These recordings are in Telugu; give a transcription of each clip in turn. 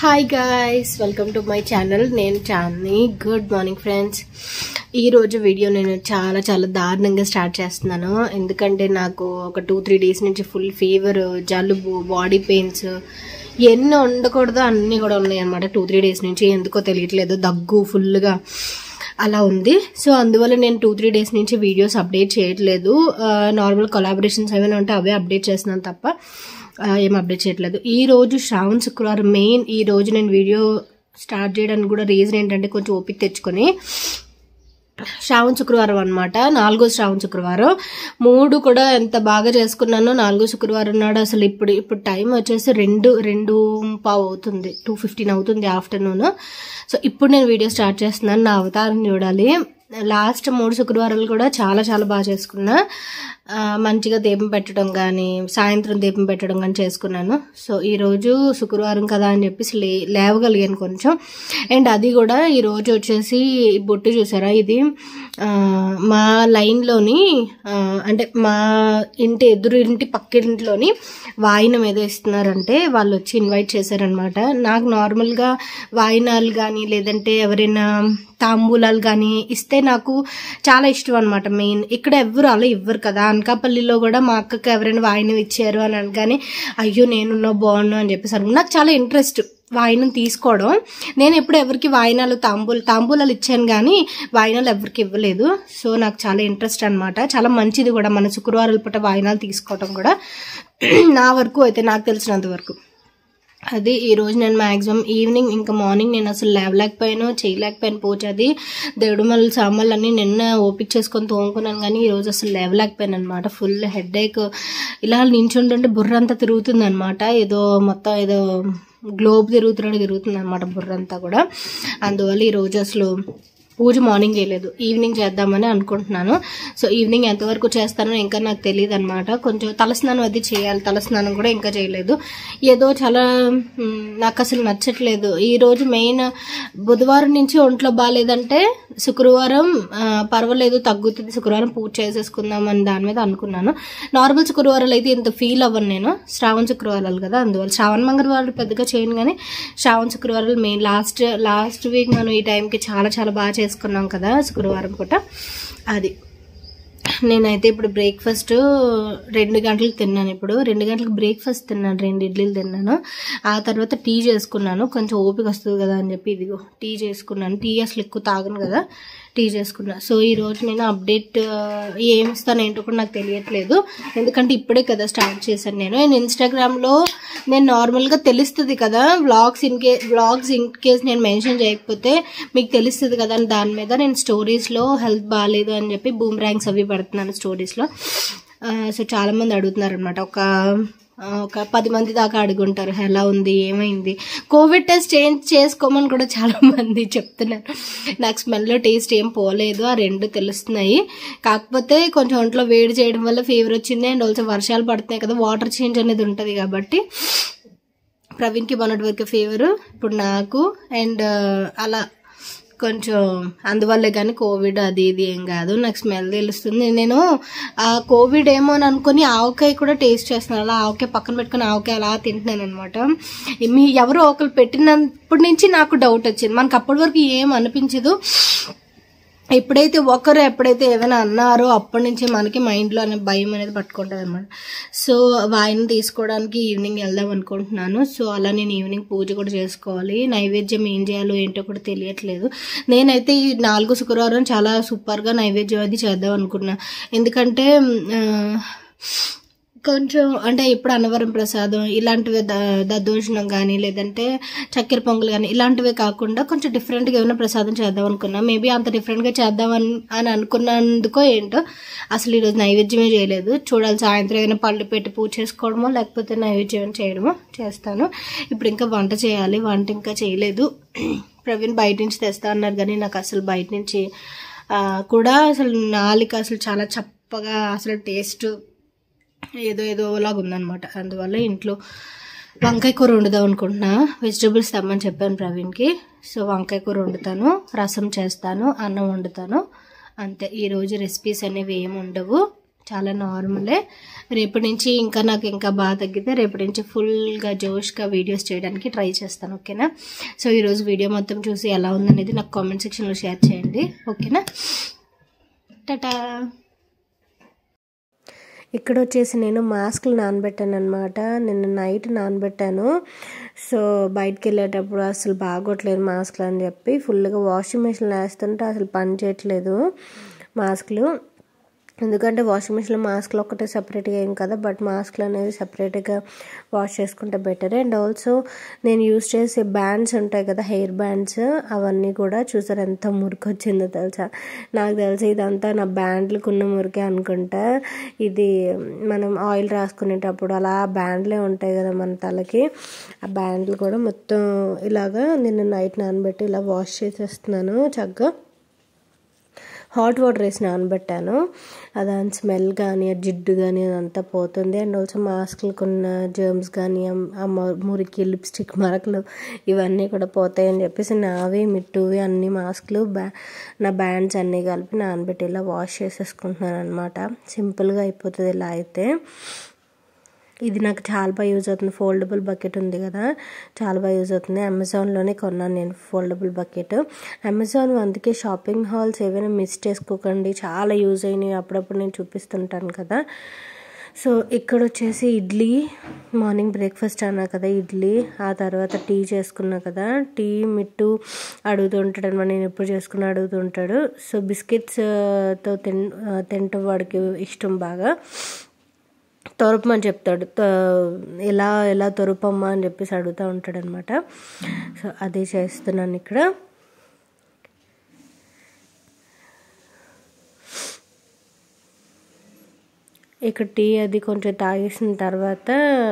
Hi guys welcome to my channel నేను చాందిని గుడ్ మార్నింగ్ ఫ్రెండ్స్ ఈ రోజు వీడియో నేను చాలా చాలా దారుణంగా స్టార్ట్ చేస్తున్నాను ఎందుకంటే నాకు ఒక టూ త్రీ డేస్ నుంచి ఫుల్ ఫీవర్ జలుబు బాడీ పెయిన్స్ ఎన్ని ఉండకూడదో అన్నీ కూడా ఉన్నాయి అనమాట టూ త్రీ డేస్ నుంచి ఎందుకో తెలియట్లేదు దగ్గు ఫుల్గా అలా ఉంది సో అందువల్ల నేను టూ త్రీ డేస్ నుంచి వీడియోస్ అప్డేట్ చేయట్లేదు నార్మల్ కొలాబరేషన్స్ ఏమైనా ఉంటే అవే అప్డేట్ చేస్తున్నాను తప్ప ఆ, ఏం అప్డేట్ చేయట్లేదు ఈ రోజు శ్రావణ్ శుక్రవారం మెయిన్ ఈ రోజు నేను వీడియో స్టార్ట్ చేయడానికి కూడా రీజన్ ఏంటంటే కొంచెం ఓపిక తెచ్చుకొని శ్రావణ శుక్రవారం అనమాట నాలుగో శ్రావణ శుక్రవారం మూడు కూడా ఎంత బాగా చేసుకున్నానో నాలుగో శుక్రవారం నాడు అసలు ఇప్పుడు ఇప్పుడు టైం వచ్చేసి రెండు రెండు పావు అవుతుంది టూ ఫిఫ్టీన్ అవుతుంది ఆఫ్టర్నూన్ సో ఇప్పుడు నేను వీడియో స్టార్ట్ చేస్తున్నాను నా అవతారం చూడాలి లాస్ట్ మూడు శుక్రవారాలు కూడా చాలా చాలా బాగా చేసుకున్నా ఆ, మంచిగా దీపం పెట్టడం కానీ సాయంత్రం దీపం పెట్టడం కానీ చేసుకున్నాను సో ఈ రోజు శుక్రవారం కదా అని చెప్పేసి లే లేవగలిగాను కొంచెం అండ్ అది కూడా ఈ రోజు వచ్చేసి ఈ బొట్టు చూసారా ఇది ఆ, మా లైన్లోని ఆ, అంటే మా ఇంటి ఎదురు ఇంటి పక్కింట్లోని వాయినం ఏదో ఇస్తున్నారంటే వాళ్ళు వచ్చి ఇన్వైట్ చేశారనమాట నాకు నార్మల్గా వాయినాలు కానీ లేదంటే ఎవరైనా తాంబూలాలు కానీ ఇస్తే నాకు చాలా ఇష్టం అనమాట మెయిన్ ఇక్కడ ఎవరు అలా ఇవ్వరు కదా అనకాపల్లిలో కూడా మా అక్కకి ఎవరైనా వాయినం ఇచ్చారు అని అనగానే అయ్యో నేనున్నా బాగున్నా అని చెప్పేసి అనుకున్నా. నాకు చాలా ఇంట్రెస్ట్ వాయినం తీసుకోవడం నేను ఎప్పుడు ఎవరికి వాయినాలు తాంబూలు తాంబూలాలు ఇచ్చాను కానీ వాయినాలు ఎవరికి ఇవ్వలేదు సో నాకు చాలా ఇంట్రెస్ట్ అనమాట చాలా మంచిది కూడా మన శుక్రవారాల పూట వాయినాలు తీసుకోవడం కూడా నా వరకు అయితే నాకు తెలిసినంత వరకు అది ఈ రోజు నేను మాక్సిమం ఈవినింగ్ ఇంకా మార్నింగ్ నేను అసలు లేవలేకపోయాను చేయలేకపోయాను పూజ అది దేవుడు మళ్ళీ సామాన్లు అన్నీ నిన్న ఓపిక చేసుకొని తోముకున్నాను కానీ ఈ రోజు అసలు లేవలేకపోయాను అనమాట ఫుల్ హెడ్ ఏక్ ఇలా నించుంటుంటే బుర్ర అంతా తిరుగుతుంది అనమాట ఏదో మొత్తం ఏదో గ్లోబ్ తిరుగుతున్నట్టు తిరుగుతుంది అనమాట బుర్ర అంతా కూడా అందువల్ల ఈ రోజు అసలు పూజ మార్నింగ్ చేయలేదు ఈవినింగ్ చేద్దామని అనుకుంటున్నాను సో ఈవినింగ్ ఎంతవరకు చేస్తానో ఇంకా నాకు తెలియదు అనమాట కొంచెం తలస్నానం అది చేయాలి తలస్నానం కూడా ఇంకా చేయలేదు ఏదో చాలా మ్, నాకు అసలు నచ్చట్లేదు ఈ రోజు మెయిన్ బుధవారం నుంచి ఒంట్లో బాగాలేదంటే శుక్రవారం ఆ, పర్వాలేదు తగ్గుతుంది శుక్రవారం పూజ చేసేసుకుందాం అని దాని మీద అనుకున్నాను నార్మల్ శుక్రవారాలు అయితే ఇంత ఫీల్ అవ్వను నేను శ్రావణ శుక్రవారాలు కదా అందువల్ల శ్రావణ మంగళవారాలు పెద్దగా చేయను కానీ శ్రావణ శుక్రవారాలు మెయిన్ లాస్ట్ లాస్ట్ వీక్ మనం ఈ టైంకి చాలా చాలా బాగా చేసుకున్నాం కదా శుక్రవారం పూట అది నేనైతే ఇప్పుడు బ్రేక్ఫాస్ట్ రెండు గంటలకు తిన్నాను ఇప్పుడు రెండు గంటలకు బ్రేక్ఫాస్ట్ తిన్నాను రెండు ఇడ్లీలు తిన్నాను ఆ తర్వాత టీ చేసుకున్నాను కొంచెం ఓపిక వస్తుంది కదా అని చెప్పి ఇదిగో టీ చేసుకున్నాను టీ అసలు ఎక్కువ తాగను కదా టీ చేసుకున్నా సో ఈ రోజు నేను అప్డేట్ ఏం ఇస్తాను ఏంటో కూడా నాకు తెలియట్లేదు ఎందుకంటే ఇప్పుడే కదా స్టార్ట్ చేశాను నేను నేను ఇన్స్టాగ్రామ్లో నేను నార్మల్గా తెలుస్తుంది కదా vlogs in case vlogs in case నేను మెన్షన్ చేయకపోతే మీకు తెలుస్తుంది కదా అని దాని మీద నేను స్టోరీస్లో హెల్త్ బాగాలేదు అని చెప్పి బూమ్ ర్యాంక్స్ అవి పెడుతున్నాను స్టోరీస్లో సో చాలా మంది అడుగుతున్నారు అనమాట ఒక ఆ, ఒక పది మంది దాకా అడుగుంటారు ఎలా ఉంది ఏమైంది కోవిడ్ టెస్ట్ చేంజ్ చేసుకోమని కూడా చాలా మంది చెప్తున్నారు నాకు స్మెల్ టేస్ట్ ఏం పోలేదు ఆ రెండు తెలుస్తున్నాయి కాకపోతే కొంచెం ఒంట్లో వేడి చేయడం వల్ల ఫీవర్ వచ్చింది అండ్ ఆల్సో వర్షాలు పడుతున్నాయి కదా వాటర్ చేంజ్ అనేది ఉంటుంది కాబట్టి ప్రవీణ్కి మొన్నటి వరకు ఫీవర్ ఇప్పుడు నాకు అండ్ అలా కొంచెం అందువల్లే కానీ కోవిడ్ అది ఇది ఏం కాదు నాకు స్మెల్ తెలుస్తుంది నేను ఆ కోవిడ్ ఏమో అని అనుకుని ఆవకాయ కూడా టేస్ట్ చేస్తున్నాను అలా ఆవకాయ పక్కన పెట్టుకుని ఆవకాయ అలా తింటున్నాను అనమాట మీ ఎవరో ఒకరు పెట్టినప్పటి నుంచి నాకు డౌట్ వచ్చింది మనకు అప్పటి వరకు ఏం అనిపించదు ఎప్పుడైతే ఒకరు ఎప్పుడైతే ఏమైనా అన్నారో అప్పటి నుంచి మనకి మైండ్లో అనే భయం అనేది పట్టుకుంటుంది అనమాట సో వాయిని తీసుకోవడానికి ఈవినింగ్ వెళ్దాం అనుకుంటున్నాను సో అలా నేను ఈవినింగ్ పూజ కూడా చేసుకోవాలి నైవేద్యం ఏం చేయాలో ఏంటో కూడా తెలియట్లేదు నేనైతే ఈ నాలుగు శుక్రవారం చాలా సూపర్గా నైవేద్యం అది చేద్దాం అనుకున్నా ఎందుకంటే ఆ, కొంచెం అంటే ఇప్పుడు అన్నవరం ప్రసాదం ఇలాంటివి ద- దద్దోజనం కానీ లేదంటే చక్కెర పొంగల్ కానీ ఇలాంటివే కాకుండా కొంచెం డిఫరెంట్గా ఏమైనా ప్రసాదం చేద్దాం అనుకున్నా మేబీ అంత డిఫరెంట్గా చేద్దాం అని అని అనుకున్నందుకో ఏంటో అసలు ఈరోజు నైవేద్యమే చేయలేదు చూడాలి సాయంత్రం ఏమైనా పళ్ళు పెట్టి పూజ చేసుకోవడమో లేకపోతే నైవేద్యం చేయడమో చేస్తాను ఇప్పుడు ఇంకా వంట చేయాలి వంట ఇంకా చేయలేదు ప్రవీణ్ బయట నుంచి తెస్తా అన్నారు కానీ నాకు అసలు బయట నుంచి ఆ, కూడా అసలు నాలుక అసలు చాలా చప్పగా అసలు టేస్ట్ ఏదో ఏదో లాగా ఉందన్నమాట అందువల్ల ఇంట్లో వంకాయ కూర వండుదాం అనుకుంటున్నా వెజిటబుల్స్ తెమ్మని చెప్పాను ప్రవీణ్కి సో వంకాయ కూర వండుతాను రసం చేస్తాను అన్నం వండుతాను అంతే ఈరోజు రెసిపీస్ అనేవి ఏమి ఉండవు చాలా నార్మలే రేపటి నుంచి ఇంకా నాకు ఇంకా బాగా తగ్గితే రేపటి నుంచి ఫుల్గా జోష్గా వీడియోస్ చేయడానికి ట్రై చేస్తాను ఓకేనా సో ఈరోజు వీడియో మొత్తం చూసి ఎలా ఉందనేది నాకు కామెంట్ సెక్షన్లో షేర్ చేయండి ఓకేనా టటా ఇక్కడ వచ్చేసి నేను మాస్క్లు నానబెట్టాను అనమాట నిన్న నైట్ నానబెట్టాను సో బయటికి వెళ్ళేటప్పుడు అసలు బాగోట్లేదు మాస్క్లు అని చెప్పి ఫుల్గా వాషింగ్ మిషన్ వేస్తుంటే అసలు పని చేయట్లేదు మాస్క్లు ఎందుకంటే వాషింగ్ మిషన్లో మాస్క్లు ఒక్కటే సపరేట్గా ఏం కదా బట్ మాస్క్లు అనేది సపరేట్గా వాష్ చేసుకుంటే బెటర్ అండ్ ఆల్సో నేను యూస్ చేసే బ్యాండ్స్ ఉంటాయి కదా హెయిర్ బ్యాండ్స్ అవన్నీ కూడా చూసారు ఎంత మురికి వచ్చిందో తెలుసా నాకు తెలిసి ఇదంతా నా బ్యాండ్లకు ఉన్న మురికే అనుకుంటా ఇది మనం ఆయిల్ రాసుకునేటప్పుడు అలా బ్యాండ్లే ఉంటాయి కదా మన తలకి ఆ బ్యాండ్లు కూడా మొత్తం ఇలాగా నిన్న నైట్ నానబెట్టి ఇలా వాష్ చేసేస్తున్నాను చక్కగా హాట్ వాటర్ వేసి నానబెట్టాను దాని స్మెల్ కానీ ఆ జిడ్డు కానీ అదంతా పోతుంది అండ్ ఆల్సో మాస్క్లకు ఉన్న జర్మ్స్ కానీ ఆ మురికి లిప్స్టిక్ మరకలు ఇవన్నీ కూడా పోతాయని చెప్పేసి నావి మిట్టువి అన్ని మాస్క్లు బ్యా నా బ్యాండ్స్ అన్నీ కలిపి నానబెట్టి ఇలా వాష్ చేసేసుకుంటున్నాను అనమాట సింపుల్గా అయిపోతుంది ఇలా అయితే ఇది నాకు చాలా బాగా యూజ్ అవుతుంది ఫోల్డబుల్ బకెట్ ఉంది కదా చాలా బాగా యూజ్ అవుతుంది అమెజాన్లోనే కొన్నాను నేను ఫోల్డబుల్ బకెట్ అమెజాన్ అందుకే షాపింగ్ హాల్స్ ఏవైనా మిస్ చేసుకోకండి చాలా యూజ్ అయినాయి అప్పుడప్పుడు నేను చూపిస్తుంటాను కదా సో ఇక్కడ వచ్చేసి ఇడ్లీ మార్నింగ్ బ్రేక్ఫాస్ట్ అన్నా కదా ఇడ్లీ ఆ తర్వాత టీ చేసుకున్నా కదా టీ మిట్టు అడుగుతుంటాడు అనమాట నేను ఎప్పుడు చేసుకున్నా అడుగుతుంటాడు సో బిస్కెట్స్తో తిన్ తింటాం వాడికి ఇష్టం బాగా తొరపమని చెప్తాడు ఎలా ఎలా తొరపమ్మా అని చెప్పేసి అడుగుతూ ఉంటాడు అనమాట సో అదే చేస్తున్నాను ఇక్కడ ఇక్కడ టీ అది కొంచెం తాగేసిన తర్వాత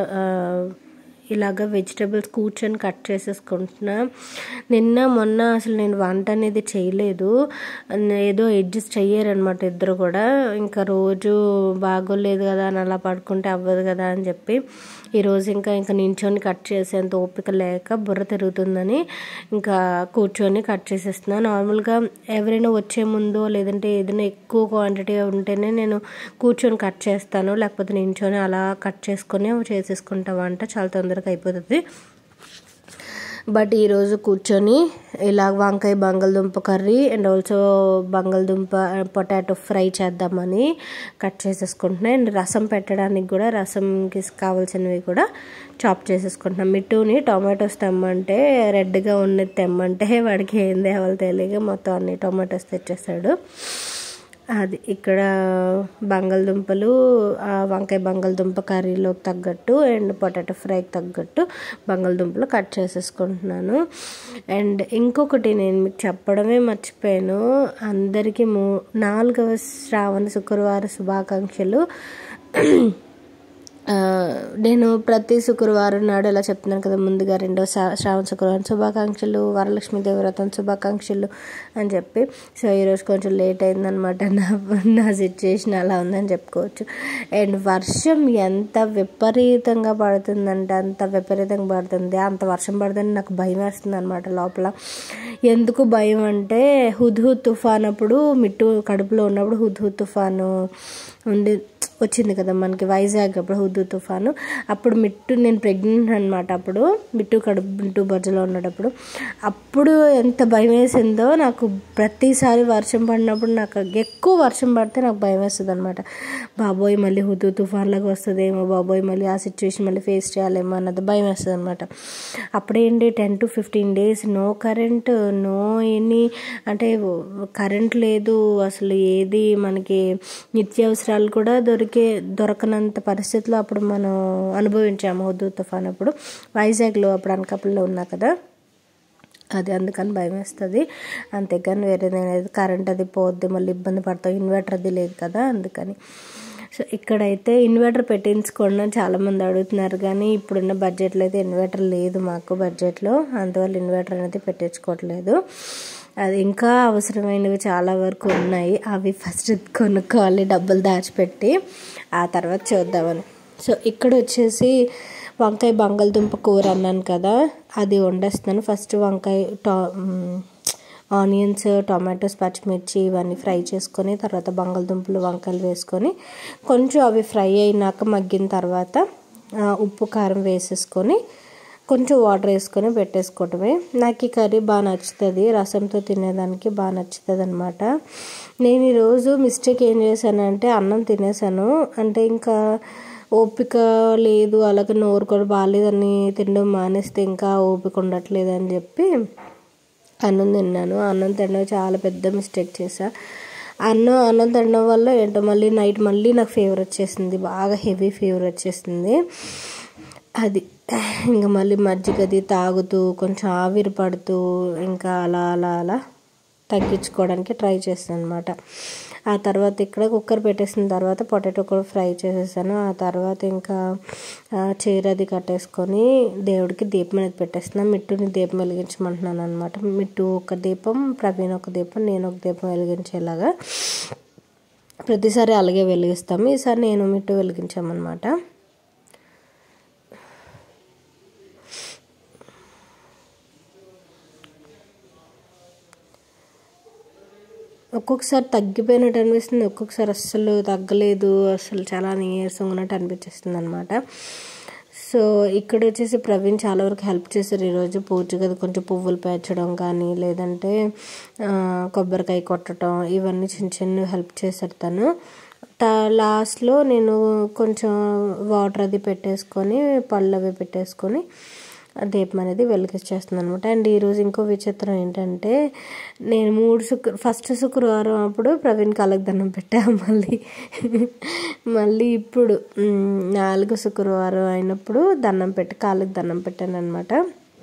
ఇలాగ వెజిటబుల్స్ కూర్చొని కట్ చేసేసుకుంటున్నా నిన్న మొన్న అసలు నేను వంట అనేది చేయలేదు ఏదో అడ్జస్ట్ చెయ్యారనమాట ఇద్దరు కూడా ఇంకా రోజు బాగోలేదు కదా అని అలా పడుకుంటే అవ్వదు కదా అని చెప్పి ఈరోజు ఇంకా ఇంకా నించొని కట్ చేసేంత ఓపిక లేక బుర్ర తిరుగుతుందని ఇంకా కూర్చొని కట్ చేసేస్తున్నా నార్మల్గా ఎవరైనా వచ్చే ముందో లేదంటే ఏదైనా ఎక్కువ క్వాంటిటీ ఉంటేనే నేను కూర్చొని కట్ చేస్తాను లేకపోతే నించొని అలా కట్ చేసుకొని చేసేసుకుంటా వంట చాలా తొందరగా అయిపోతుంది బట్ ఈరోజు కూర్చొని ఇలా వంకాయ బంగాళదుంప కర్రీ అండ్ ఆల్సో బంగాళదుంప పొటాటో ఫ్రై చేద్దామని కట్ చేసేసుకుంటున్నాను అండ్ రసం పెట్టడానికి కూడా రసంకి కావాల్సినవి కూడా చాప్ చేసేసుకుంటున్నాం మిట్టుని టొమాటోస్ తెమ్మంటే రెడ్గా ఉన్నది తెమ్మంటే వాడికి ఏం తేవాలో తెలియక మొత్తం అన్ని టొమాటోస్ తెచ్చేసాడు అది ఇక్కడ బంగాళదుంపలు వంకాయ బంగాళదుంప కర్రీలోకి తగ్గట్టు అండ్ పొటాటో ఫ్రైకి తగ్గట్టు బంగాళదుంపలు కట్ చేసేసుకుంటున్నాను అండ్ ఇంకొకటి నేను మీకు చెప్పడమే మర్చిపోయాను అందరికీ మూ నాలుగవ శ్రావణ శుక్రవార శుభాకాంక్షలు నేను ప్రతి శుక్రవారం నాడు ఇలా చెప్తున్నాను కదా ముందుగా రెండో శ్రావణ శుక్రవారం శుభాకాంక్షలు వరలక్ష్మి దేవరథం శుభాకాంక్షలు అని చెప్పి సో ఈరోజు కొంచెం లేట్ అయిందనమాట నా నా సిచ్యుయేషన్ అలా ఉందని చెప్పుకోవచ్చు అండ్ వర్షం ఎంత విపరీతంగా పడుతుందంటే అంత విపరీతంగా పడుతుంది అంత వర్షం పడుతుంది నాకు భయం వేస్తుంది అనమాట లోపల ఎందుకు భయం అంటే హుద్హుద్ తుఫాన్ అప్పుడు మిట్టు కడుపులో ఉన్నప్పుడు హుద్హుద్ తుఫాను ఉండి వచ్చింది కదా మనకి వైజాగ్ అప్పుడు హుద్దు తుఫాను అప్పుడు మిట్టు నేను ప్రెగ్నెంట్ అనమాట అప్పుడు మిట్టు కడుపు మిట్టు బొజ్జలో ఉన్నప్పుడు అప్పుడు ఎంత భయం వేసిందో నాకు ప్రతిసారి వర్షం పడినప్పుడు నాకు ఎక్కువ వర్షం పడితే నాకు భయం వేస్తుంది అనమాట బాబోయ్ మళ్ళీ హుద్దు తుఫాన్లాగా వస్తుందేమో బాబోయ్ మళ్ళీ ఆ సిచ్యువేషన్ మళ్ళీ ఫేస్ చేయాలేమో అన్నది భయం వేస్తుంది అనమాట అప్పుడేంటి ten to fifteen days no current no any అంటే కరెంట్ లేదు అసలు ఏది మనకి నిత్యావసరాలు కూడా దొరికి దొరకనంత పరిస్థితిలో అప్పుడు మనం అనుభవించాము హుద్దు తుఫాన్ అప్పుడు వైజాగ్లో అప్పుడు అనకాపల్లిలో ఉన్నా కదా అది అందుకని భయం వేస్తుంది అంతేగాని వేరేదైనా కరెంట్ అది పోద్ది మళ్ళీ ఇబ్బంది పడతాం ఇన్వర్టర్ అది లేదు కదా అందుకని సో ఇక్కడైతే ఇన్వర్టర్ పెట్టించుకోండి అని చాలామంది అడుగుతున్నారు కానీ ఇప్పుడున్న బడ్జెట్లో అయితే ఇన్వర్టర్ లేదు మాకు బడ్జెట్లో అందువల్ల ఇన్వర్టర్ అనేది పెట్టించుకోవట్లేదు అది ఇంకా అవసరమైనవి చాలా వరకు ఉన్నాయి అవి ఫస్ట్ కొనుక్కోవాలి డబ్బులు దాచిపెట్టి ఆ తర్వాత చూద్దామని సో ఇక్కడ వచ్చేసి వంకాయ బంగాళదుంప కూర అన్నాను కదా అది వండేస్తున్నాను ఫస్ట్ వంకాయ టా ఆనియన్స్ టొమాటోస్ పచ్చిమిర్చి ఇవన్నీ ఫ్రై చేసుకొని తర్వాత బంగాళదుంపలు వంకాయలు వేసుకొని కొంచెం అవి ఫ్రై అయినాక మగ్గిన తర్వాత ఉప్పు కారం వేసేసుకొని కొంచెం వాటర్ వేసుకొని పెట్టేసుకోవటమే నాకు ఈ కర్రీ బాగా నచ్చుతుంది రసంతో తినేదానికి బాగా నచ్చుతుంది అనమాట నేను ఈరోజు మిస్టేక్ ఏం చేశానంటే అన్నం తినేసాను అంటే ఇంకా ఓపిక లేదు అలాగే నోరు కూడా బాగాలేదని తినడం మానేస్తే ఇంకా ఓపిక ఉండట్లేదు అని చెప్పి అన్నం తిన్నాను అన్నం తినడం చాలా పెద్ద మిస్టేక్ చేశా అన్నం అన్నం తినడం వల్ల ఏంటో మళ్ళీ నైట్ మళ్ళీ నాకు ఫీవర్ వచ్చేసింది బాగా హెవీ ఫీవర్ వచ్చేసింది అది ఇంకా మళ్ళీ మజ్జిగది తాగుతూ కొంచెం ఆవిరి పడుతూ ఇంకా అలా అలా అలా తగ్గించుకోవడానికి ట్రై చేస్తాను అనమాట ఆ తర్వాత ఇక్కడ కుక్కర్ పెట్టేసిన తర్వాత పొటాటో కూడా ఫ్రై చేసేసాను ఆ తర్వాత ఇంకా చీర అది కట్టేసుకొని దేవుడికి దీపం అనేది పెట్టేస్తున్నాను మిట్టుని దీపం వెలిగించమంటున్నాను అనమాట మిట్టు ఒక దీపం ప్రవీణ్ ఒక దీపం నేను ఒక దీపం వెలిగించేలాగా ప్రతిసారి అలాగే వెలిగిస్తాము ఈసారి నేను మిట్టు వెలిగించామన్నమాట ఒక్కొక్కసారి తగ్గిపోయినట్టు అనిపిస్తుంది ఒక్కొక్కసారి అస్సలు తగ్గలేదు అసలు చాలా నీరసంగా ఉన్నట్టు అనిపించేస్తుంది అనమాట సో ఇక్కడ వచ్చేసి ప్రవీణ్ చాలా వరకు హెల్ప్ చేశారు ఈరోజు పూజ గది కొంచెం పువ్వులు పేర్చడం కానీ లేదంటే కొబ్బరికాయ కొట్టడం ఇవన్నీ చిన్న చిన్న హెల్ప్ చేశారు తను లాస్ట్లో నేను కొంచెం వాటర్ అది పెట్టేసుకొని పళ్ళు అవి పెట్టేసుకొని దీపం అనేది వెలిగించేస్తున్నాను అనమాట అండ్ ఈరోజు ఇంకో విచిత్రం ఏంటంటే నేను మూడు శుక్ర ఫస్ట్ శుక్రవారం అప్పుడు ప్రవీణ్ కాళ్ళకి దండం పెట్టా మళ్ళీ మళ్ళీ ఇప్పుడు నాలుగు శుక్రవారం అయినప్పుడు దండం పెట్టి కాళ్ళకి దండం పెట్టాను అనమాట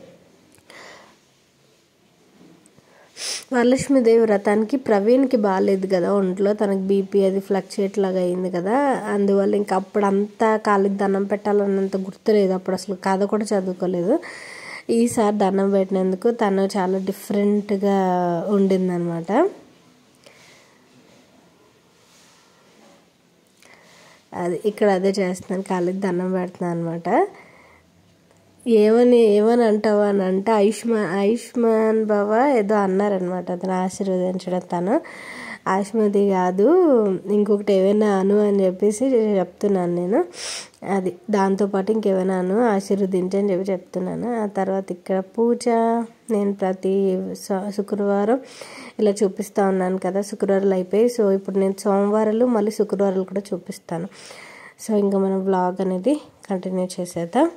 వరలక్ష్మీదేవి వ్రతానికి ప్రవీణ్కి బాగాలేదు కదా ఒంట్లో తనకి బీపీ అది ఫ్లక్చుయేట్ లాగా అయింది కదా అందువల్ల ఇంకా అప్పుడు అంతా కాళ్ళకి దండం పెట్టాలన్నంత గుర్తులేదు అప్పుడు అసలు కథ కూడా చదువుకోలేదు ఈసారి దండం పెట్టినందుకు తను చాలా డిఫరెంట్గా ఉండిందనమాట అది ఇక్కడ అదే చేస్తున్నాను కాళ్ళకి దండం పెడుతున్నాను అనమాట ఏమని ఏమని అంటావు అని అంటే ఆయుష్మాన్ ఆయుష్మాన్ బాబా ఏదో అన్నారనమాట అతను ఆశీర్వదించడం తను ఆయుష్మతి కాదు ఇంకొకటి ఏమైనా అను అని చెప్పేసి చెప్తున్నాను నేను అది దాంతోపాటు ఇంకేమైనా అను ఆశీర్వదించని చెప్పి చెప్తున్నాను ఆ తర్వాత ఇక్కడ పూజ నేను ప్రతి శుక్రవారం ఇలా చూపిస్తూ ఉన్నాను కదా శుక్రవారాలు అయిపోయి సో ఇప్పుడు నేను సోమవారాలు మళ్ళీ శుక్రవారాలు కూడా చూపిస్తాను సో ఇంకా మనం వ్లాగ్ అనేది కంటిన్యూ చేసేద్దాం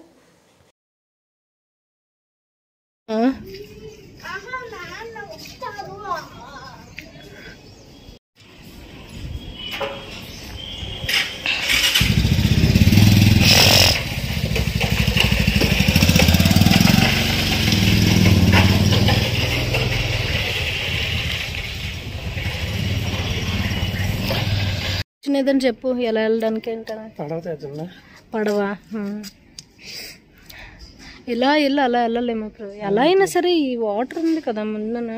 ఏదని చెప్పు ఎలా వెళ్ళడానికి ఏంటనే పడవ పడవ ఇలా ఇలా అలా వెళ్ళలేము ఇప్పుడు ఎలా అయినా సరే ఈ వాటర్ ఉంది కదా ముందున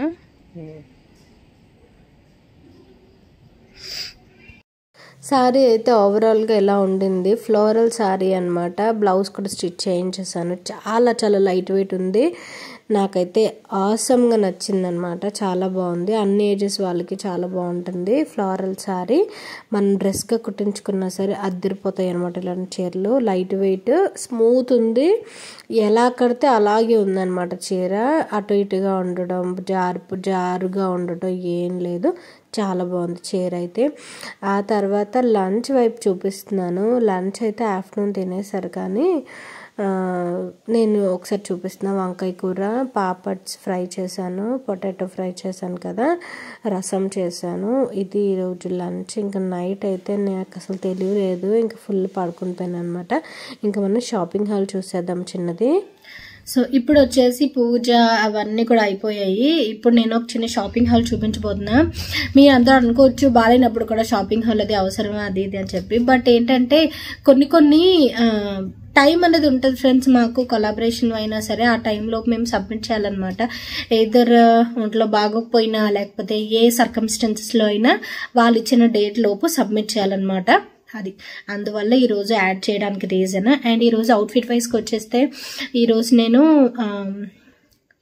శారీ అయితే ఓవరాల్గా ఎలా ఉండింది ఫ్లోరల్ శారీ అనమాట బ్లౌజ్ కూడా స్టిచ్ చేయించేసాను చాలా చాలా లైట్ వెయిట్ ఉంది నాకైతే ఆసమ్గా నచ్చింది అనమాట చాలా బాగుంది అన్ని ఏజెస్ వాళ్ళకి చాలా బాగుంటుంది ఫ్లోరల్ శారీ మనం డ్రెస్గా కుట్టించుకున్నా సరే అద్దరిపోతాయి అనమాట ఇలాంటి చీరలు లైట్ వెయిట్ స్మూత్ ఉంది ఎలా కడితే అలాగే ఉందన్నమాట చీర అటు ఇటుగా ఉండడం జారుపు జారుగా ఉండడం ఏం లేదు చాలా బాగుంది చీర అయితే ఆ తర్వాత లంచ్ వైపు చూపిస్తున్నాను లంచ్ అయితే ఆఫ్టర్నూన్ తినేసారు కానీ నేను ఒకసారి చూపిస్తున్నా వంకాయ కూర పాపడ్స్ ఫ్రై చేశాను పొటాటో ఫ్రై చేశాను కదా రసం చేశాను ఇది ఈరోజు లంచ్ ఇంకా నైట్ అయితే నాకు అసలు తెలియలేదు ఇంకా ఫుల్ పడుకుని పోయాను అనమాట ఇంకా మనం షాపింగ్ హాల్ చూసేద్దాం చిన్నది సో ఇప్పుడు వచ్చేసి పూజ అవన్నీ కూడా అయిపోయాయి ఇప్పుడు నేను ఒక చిన్న షాపింగ్ హాల్ చూపించబోతున్నా మీరు అందరూ అనుకోవచ్చు బాగాలేనప్పుడు కూడా షాపింగ్ హాల్ అది అవసరం అది ఇది అని చెప్పి బట్ ఏంటంటే కొన్ని కొన్ని టైం అనేది ఉంటుంది ఫ్రెండ్స్ మాకు కొలాబరేషన్ అయినా సరే ఆ టైంలో మేము సబ్మిట్ చేయాలన్నమాట ఏదర్ ఒంట్లో బాగోకపోయినా లేకపోతే ఏ సర్కమ్స్టెన్సెస్లో అయినా వాళ్ళు ఇచ్చిన డేట్ లోపు సబ్మిట్ చేయాలన్నమాట అది అందువల్ల ఈరోజు యాడ్ చేయడానికి రీజన్ అండ్ ఈరోజు అవుట్ఫిట్ వైజ్కి వచ్చేస్తే ఈరోజు నేను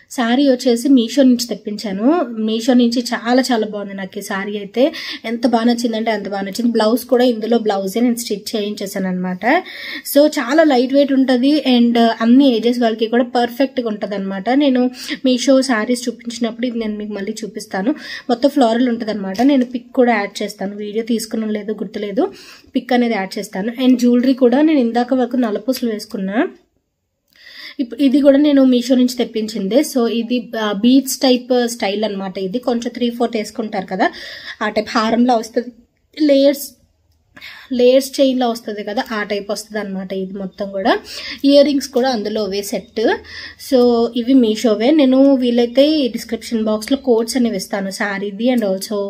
శారీ వచ్చేసి మీషో నుంచి తెప్పించాను మీషో నుంచి చాలా చాలా బాగుంది నాకు ఈ శారీ అయితే ఎంత బాగా నచ్చిందంటే అంత బాగా నచ్చింది బ్లౌజ్ కూడా ఇందులో బ్లౌజే నేను స్టిచ్ చేయించేసాను అనమాట సో చాలా లైట్ వెయిట్ ఉంటుంది అండ్ అన్ని ఏజెస్ వాళ్ళకి కూడా పర్ఫెక్ట్గా ఉంటుంది అనమాట నేను మీషో శారీస్ చూపించినప్పుడు ఇది నేను మీకు మళ్ళీ చూపిస్తాను మొత్తం ఫ్లోరల్ ఉంటుంది అనమాట నేను పిక్ కూడా యాడ్ చేస్తాను వీడియో తీసుకున్నాం లేదో గుర్తులేదు పిక్ అనేది యాడ్ చేస్తాను అండ్ జ్యువెలరీ కూడా నేను ఇందాక వరకు నలపూసలు వేసుకున్నా ఇప్పుడు ఇది కూడా నేను మీషో నుంచి తెప్పించింది సో ఇది బీచ్ టైప్ స్టైల్ అన్నమాట ఇది కొంచెం త్రీ ఫోర్త్ వేసుకుంటారు కదా ఆ టైప్ హారంలా వస్తుంది లేయర్స్ లేయర్స్ చైన్లో వస్తుంది కదా ఆ టైప్ వస్తుంది అనమాట ఇది మొత్తం కూడా ఇయర్ రింగ్స్ కూడా అందులోవే సెట్ సో ఇవి మీషోవే నేను వీలైతే డిస్క్రిప్షన్ బాక్స్లో కోడ్స్ అనేవి ఇస్తాను శారీది అండ్ ఆల్సో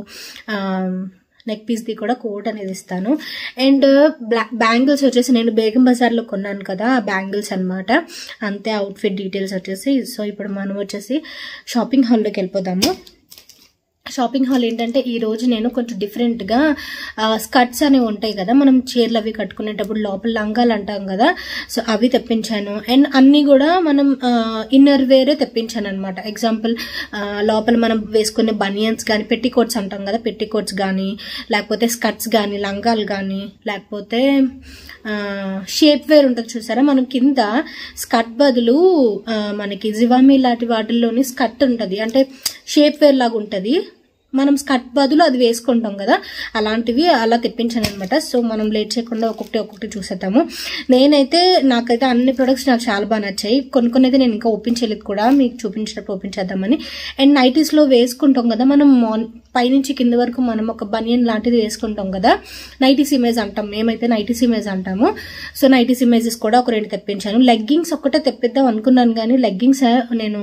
నెక్ పీస్ది కూడా కోట్ అనేది ఇస్తాను అండ్ బ్లాక్ బ్యాంగిల్స్ వచ్చేసి నేను బేగం బజార్లో కొన్నాను కదా ఆ బ్యాంగిల్స్ అనమాట అంతే అవుట్ఫిట్ డీటెయిల్స్ వచ్చేసి సో ఇప్పుడు మనం వచ్చేసి షాపింగ్ హాల్లోకి వెళ్ళిపోదాము షాపింగ్ హాల్ ఏంటంటే ఈ రోజు నేను కొంచెం డిఫరెంట్గా స్కర్ట్స్ అనేవి ఉంటాయి కదా మనం చీరలు అవి కట్టుకునేటప్పుడు లోపల లంగాలు అంటాం కదా సో అవి తెప్పించాను అండ్ అన్నీ కూడా మనం ఇన్నర్ వేరే తెప్పించాను అనమాట ఎగ్జాంపుల్ లోపల మనం వేసుకునే బనియన్స్ కానీ పెట్టి కోట్స్ అంటాం కదా పెట్టి కోట్స్ కానీ లేకపోతే స్కర్ట్స్ కానీ లంగాలు కానీ లేకపోతే షేప్ వేర్ ఉంటుంది చూసారా మనం కింద స్కర్ట్ బదులు ఆ, మనకి జివామి లాంటి వాటిల్లోని స్కర్ట్ ఉంటుంది అంటే షేప్ వేర్ లాగా ఉంటుంది మనం స్కర్ట్ బదులు అది వేసుకుంటాం కదా అలాంటివి అలా తెప్పించాను అనమాట సో మనం లేట్ చేయకుండా ఒక్కొక్కటి ఒక్కొక్కటి చూసేద్దాము నేనైతే నాకైతే అన్ని ప్రొడక్ట్స్ నాకు చాలా బాగా నచ్చాయి కొన్ని కొన్ని అయితే నేను ఇంకా ఓపెన్ చేయలేదు కూడా మీకు చూపించినప్పుడు ఓపెన్ చేద్దామని అండ్ నైటీస్లో వేసుకుంటాం కదా మనం మార్- పైనుంచి కింద వరకు మనం ఒక బనియన్ లాంటిది వేసుకుంటాం కదా నైటీస్ ఇమేజ్ అంటాం మేమైతే నైటీస్ ఇమేజ్ అంటాము సో నైటీస్ ఇమేజెస్ కూడా ఒక రెండు తెప్పించాను లెగ్గింగ్స్ ఒక్కటే తెప్పిద్దాం అనుకున్నాను కానీ లెగ్గింగ్స్ నేను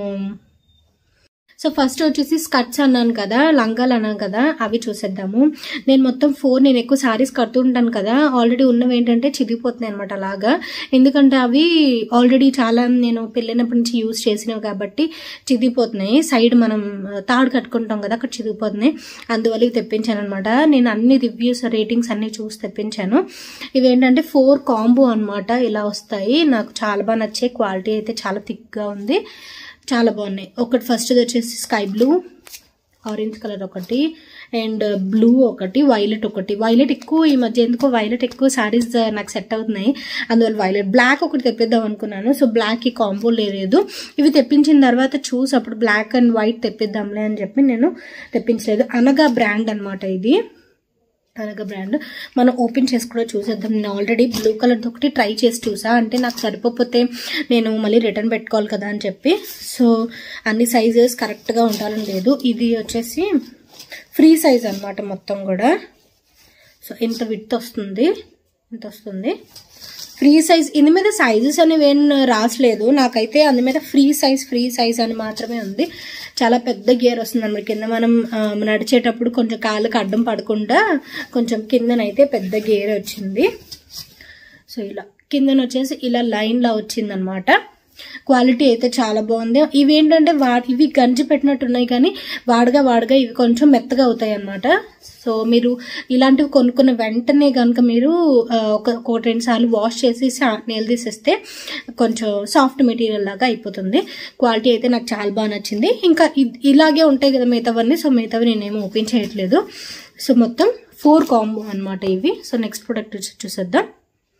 సో ఫస్ట్ వచ్చేసి స్కర్ట్స్ అన్నాను కదా లంగాలు అన్నాను కదా అవి చూసేద్దాము నేను మొత్తం ఫోర్ నేను ఎక్కువ సారీస్ కడుతుంటాను కదా ఆల్రెడీ ఉన్నవి ఏంటంటే చిరిగిపోతున్నాయి అనమాట అలాగా ఎందుకంటే అవి ఆల్రెడీ చాలా నేను పెళ్ళినప్పటి నుంచి యూజ్ చేసినవి కాబట్టి చిరిగిపోతున్నాయి సైడ్ మనం తాడు కట్టుకుంటాం కదా అక్కడ చిరిగిపోతున్నాయి అందువల్ల ఇవి తెప్పించాను అనమాట నేను అన్ని రివ్యూస్ రేటింగ్స్ అన్ని చూసి తెప్పించాను ఇవి ఏంటంటే ఫోర్ కాంబో అన్నమాట ఇలా వస్తాయి నాకు చాలా బాగా నచ్చే క్వాలిటీ అయితే చాలా థిక్గా ఉంది చాలా బాగున్నాయి ఒకటి ఫస్ట్ వచ్చేసి స్కై బ్లూ ఆరెంజ్ కలర్ ఒకటి అండ్ బ్లూ ఒకటి వైలెట్ ఒకటి వైలెట్ ఎక్కువ ఈ మధ్య ఎందుకో వైలెట్ ఎక్కువ శారీస్ నాకు సెట్ అవుతున్నాయి అందువల్ల వైలెట్ బ్లాక్ ఒకటి తెప్పిద్దాం అనుకున్నాను సో బ్లాక్ ఈ కాంబో లేదు ఇవి తెప్పించిన తర్వాత చూసి అప్పుడు బ్లాక్ అండ్ వైట్ తెప్పిద్దాంలే అని చెప్పి నేను తెప్పించలేదు అనగా బ్రాండ్ అన్నమాట ఇది అనగా బ్రాండ్ మనం ఓపెన్ చేసి కూడా చూసేద్దాం నేను ఆల్రెడీ బ్లూ కలర్ ఒకటి ట్రై చేసి చూసా అంటే నాకు సరిపోతే నేను మళ్ళీ రిటర్న్ పెట్టుకోవాలి కదా అని చెప్పి సో అన్ని సైజెస్ కరెక్ట్గా ఉండాలని లేదు ఇది వచ్చేసి ఫ్రీ సైజ్ అన్నమాట మొత్తం కూడా సో ఇంత విత్ వస్తుంది ఇంత వస్తుంది ఫ్రీ సైజ్ ఇందు మీద సైజెస్ అనేవి ఏం రాసలేదు నాకైతే అందు మీద ఫ్రీ సైజ్ ఫ్రీ సైజ్ అని మాత్రమే ఉంది చాలా పెద్ద గేర్ వస్తుంది అన్నమాట కింద మనం ఆ, నడిచేటప్పుడు కొంచెం కాళ్ళకి అడ్డం పడకుండా కొంచెం కిందనైతే పెద్ద గేర్ వచ్చింది సో ఇలా కిందన వచ్చేసి ఇలా లైన్ లా వచ్చింది అనమాట క్వాలిటీ అయితే చాలా బాగుంది ఇవి ఏంటంటే వా ఇవి గంజి పెట్టినట్టు ఉన్నాయి కానీ వాడగా వాడగా ఇవి కొంచెం మెత్తగా అవుతాయి అనమాట సో మీరు ఇలాంటివి కొనుక్కున్న వెంటనే కనుక మీరు ఆ, ఒక ఒక రెండు సార్లు వాష్ చేసి నేల్ తీసేస్తే కొంచెం సాఫ్ట్ మెటీరియల్ లాగా అయిపోతుంది క్వాలిటీ అయితే నాకు చాలా బాగా నచ్చింది ఇంకా ఇ- ఇలాగే ఉంటాయి కదా మిగతావన్నీ సో మిగతావి నేనేమో ఓపెన్ చేయట్లేదు సో మొత్తం ఫోర్ కాంబో అన్నమాట ఇవి సో నెక్స్ట్ ప్రోడక్ట్ చూసేద్దాం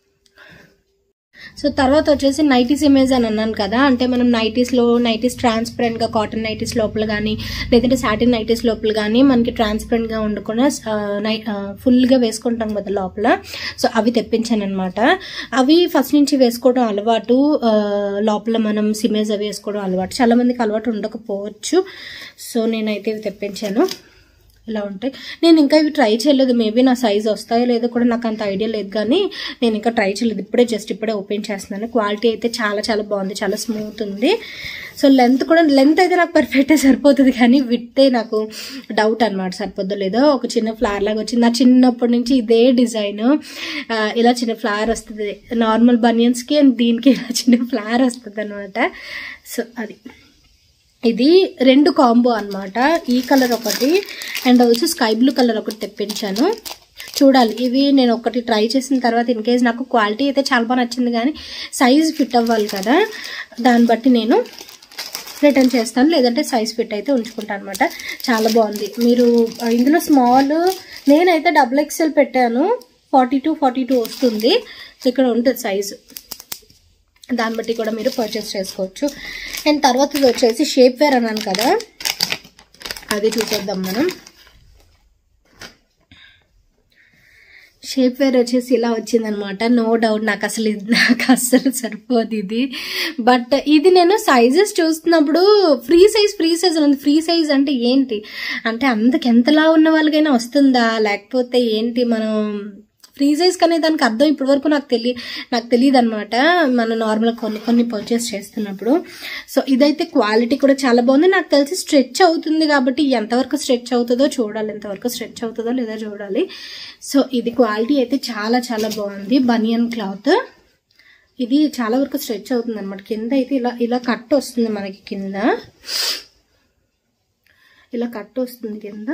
సో తర్వాత వచ్చేసి నైటీస్ ఇమేజ్ అని అన్నాను కదా అంటే మనం నైటీస్లో నైటీస్ ట్రాన్స్పరెంట్గా కాటన్ నైటీస్ లోపల కానీ లేదంటే సాటిన్ నైటీస్ లోపల కానీ మనకి ట్రాన్స్పరెంట్గా ఉండకుండా ఆ, నై ఫుల్గా వేసుకుంటాం కదా లోపల సో అవి తెప్పించాను అనమాట అవి ఫస్ట్ నుంచి వేసుకోవడం అలవాటు ఆ, లోపల మనం సిమేజ్ అవి వేసుకోవడం అలవాటు చాలా మందికి అలవాటు ఉండకపోవచ్చు సో నేనైతే ఇవి తెప్పించాను ఇలా ఉంటాయి నేను ఇంకా ఇవి ట్రై చేయలేదు మేబీ నా సైజ్ వస్తాయో లేదో కూడా నాకు అంత ఐడియా లేదు కానీ నేను ఇంకా ట్రై చేయలేదు ఇప్పుడే జస్ట్ ఇప్పుడే ఓపెన్ చేస్తున్నాను క్వాలిటీ అయితే చాలా చాలా బాగుంది చాలా స్మూత్ ఉంది సో లెంత్ కూడా లెంత్ అయితే నాకు పర్ఫెక్ట్ సరిపోతుంది కానీ విట్టే నాకు డౌట్ అనమాట సరిపోద్దో లేదో ఒక చిన్న ఫ్లవర్ లాగా వచ్చింది నా చిన్నప్పటి నుంచి ఇదే డిజైన్ ఇలా చిన్న ఫ్లవర్ వస్తుంది నార్మల్ బనియన్స్కి అండ్ దీనికి ఇలా చిన్న ఫ్లవర్ వస్తుంది అనమాట సో అది ఇది రెండు కాంబో అన్నమాట ఈ కలర్ ఒకటి and also sky blue colour ఒకటి తెప్పించాను చూడాలి ఇవి నేను ఒకటి ట్రై చేసిన తర్వాత ఇన్ కేస్ నాకు క్వాలిటీ అయితే చాలా బాగా నచ్చింది కానీ సైజ్ ఫిట్ అవ్వాలి కదా దాన్ని బట్టి నేను రిటర్న్ చేస్తాను లేదంటే సైజ్ ఫిట్ అయితే ఉంచుకుంటాను అనమాట చాలా బాగుంది మీరు ఆ, ఇందులో స్మాల్ నేనైతే డబుల్ ఎక్స్ఎల్ పెట్టాను ఫార్టీ టూ ఫార్టీ టూ వస్తుంది సో ఇక్కడ ఉంటుంది సైజు దాన్ని బట్టి కూడా మీరు పర్చేస్ చేసుకోవచ్చు అండ్ తర్వాత ఇది వచ్చేసి షేప్ వేర్ అన్నాను కదా అది చూసేద్దాం మనం షేప్ వేర్ వచ్చేసి ఇలా వచ్చిందనమాట నో డౌట్ నాకు అసలు ఇది నాకు అస్సలు సరిపోదు ఇది బట్ ఇది నేను సైజెస్ చూస్తున్నప్పుడు ఫ్రీ సైజ్ ఫ్రీ సైజ్ ఉంది ఫ్రీ సైజ్ అంటే ఏంటి అంటే అందుకు ఎంతలా ఉన్న వాళ్ళకైనా వస్తుందా లేకపోతే ఏంటి మనం ఫ్రీ సైజ్ కనే దానికి అర్థం ఇప్పటి వరకు నాకు తెలియ నాకు తెలియదు అనమాట మనం నార్మల్గా కొన్ని కొన్ని పర్చేస్ చేస్తున్నప్పుడు సో ఇదైతే క్వాలిటీ కూడా చాలా బాగుంది నాకు తెలిసి స్ట్రెచ్ అవుతుంది కాబట్టి ఎంతవరకు స్ట్రెచ్ అవుతుందో చూడాలి ఎంతవరకు స్ట్రెచ్ అవుతుందో లేదో చూడాలి సో ఇది క్వాలిటీ అయితే చాలా చాలా బాగుంది బనియన్ క్లాత్ ఇది చాలా వరకు స్ట్రెచ్ అవుతుంది అనమాట కింద అయితే ఇలా ఇలా కట్ వస్తుంది మనకి కింద ఇలా కట్ వస్తుంది కింద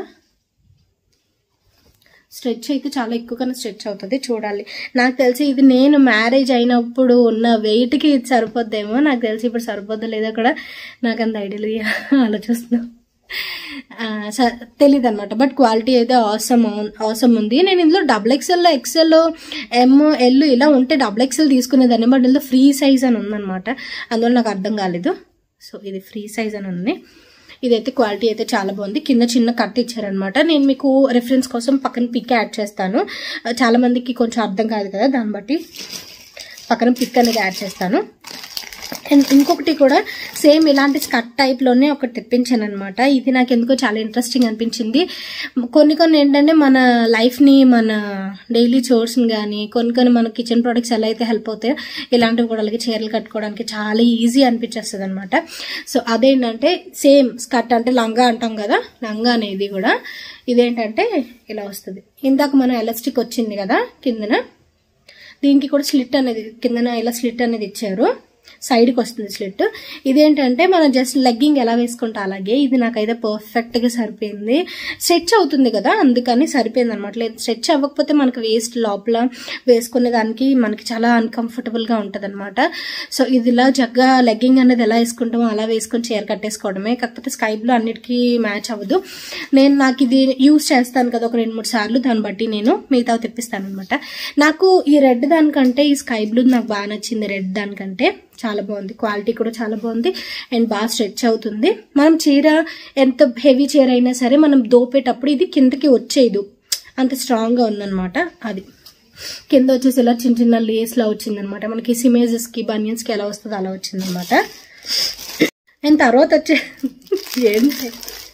స్ట్రెచ్ అయితే చాలా ఎక్కువగానే స్ట్రెచ్ అవుతుంది చూడాలి నాకు తెలిసి ఇది నేను మ్యారేజ్ అయినప్పుడు ఉన్న వెయిట్కి ఇది సరిపోద్దేమో నాకు తెలిసి ఇప్పుడు సరిపోద్దో లేదో కూడా నాకు అంత ఐడియల్గా ఆలోచిస్తున్నాను తెలియదు అనమాట బట్ క్వాలిటీ అయితే అవసరం అవసరం ఉంది నేను ఇందులో double XL XL M L ఇలా ఉంటే డబుల్ ఎక్స్ఎల్ తీసుకునేదాన్ని బట్ ఇందులో ఫ్రీ సైజ్ అని ఉందన్నమాట అందువల్ల నాకు అర్థం కాలేదు సో ఇది ఫ్రీ సైజ్ అని ఉంది ఇదైతే క్వాలిటీ అయితే చాలా బాగుంది కింద చిన్న కట్ ఇచ్చారనమాట నేను మీకు రెఫరెన్స్ కోసం పక్కన పిక్ యాడ్ చేస్తాను చాలా మందికి కొంచెం అర్థం కాదు కదా దాన్ని బట్టి పక్కన పిక్ అనేది యాడ్ చేస్తాను అండ్ ఇంకొకటి కూడా సేమ్ ఇలాంటి స్కర్ట్ టైప్లోనే ఒకటి తెప్పించాను అనమాట ఇది నాకు ఎందుకో చాలా ఇంట్రెస్టింగ్ అనిపించింది కొన్ని కొన్ని ఏంటంటే మన లైఫ్ని మన డైలీ చోర్స్ని కానీ కొన్ని కొన్ని మన కిచెన్ ప్రొడక్ట్స్ ఎలా అయితే హెల్ప్ అవుతాయో ఇలాంటివి కూడా అలాగే చీరలు కట్టుకోవడానికి చాలా ఈజీ అనిపించేస్తుంది అనమాట సో అదేంటంటే సేమ్ స్కర్ట్ అంటే లంగా అంటాం కదా లంగా అనేది కూడా ఇదేంటంటే ఇలా వస్తుంది ఇందాక మనం ఎలాస్టిక్ వచ్చింది కదా కిందన దీనికి కూడా స్లిట్ అనేది కిందన ఇలా స్లిట్ అనేది ఇచ్చారు సైడ్కి వస్తుంది స్లిట్ ఇదేంటంటే మనం జస్ట్ లెగ్గింగ్ ఎలా వేసుకుంటా అలాగే ఇది నాకైతే పర్ఫెక్ట్గా సరిపోయింది స్ట్రెచ్ అవుతుంది కదా అందుకని సరిపోయింది అనమాట లేదు స్ట్రెచ్ అవ్వకపోతే మనకి వేస్ట్ లోపల వేసుకునే దానికి మనకి చాలా అన్కంఫర్టబుల్గా ఉంటుంది అనమాట సో ఇది ఇలా జగ్గా లెగ్గింగ్ అనేది ఎలా వేసుకుంటామో అలా వేసుకొని చీర కట్టేసుకోవడమే కాకపోతే స్కై బ్లూ అన్నిటికీ మ్యాచ్ అవ్వదు నేను నాకు ఇది యూజ్ చేస్తాను కదా ఒక రెండు మూడు సార్లు దాన్ని బట్టి నేను మిగతా తెప్పిస్తాను అనమాట నాకు ఈ రెడ్ దానికంటే ఈ స్కై బ్లూ నాకు బాగా నచ్చింది రెడ్ దానికంటే చాలా బాగుంది క్వాలిటీ కూడా చాలా బాగుంది అండ్ బాగా స్ట్రెచ్ అవుతుంది మనం చీర ఎంత హెవీ చీర అయినా సరే మనం దోపేటప్పుడు ఇది కిందకి వచ్చేది అంత స్ట్రాంగ్గా ఉందన్నమాట అది కింద వచ్చేసి ఇలా చిన్న చిన్న లేస్లా వచ్చిందనమాట మనకి సిమేజెస్కి బనియన్స్కి ఎలా వస్తుందో అలా వచ్చిందనమాట అండ్ తర్వాత వచ్చే ఏంటి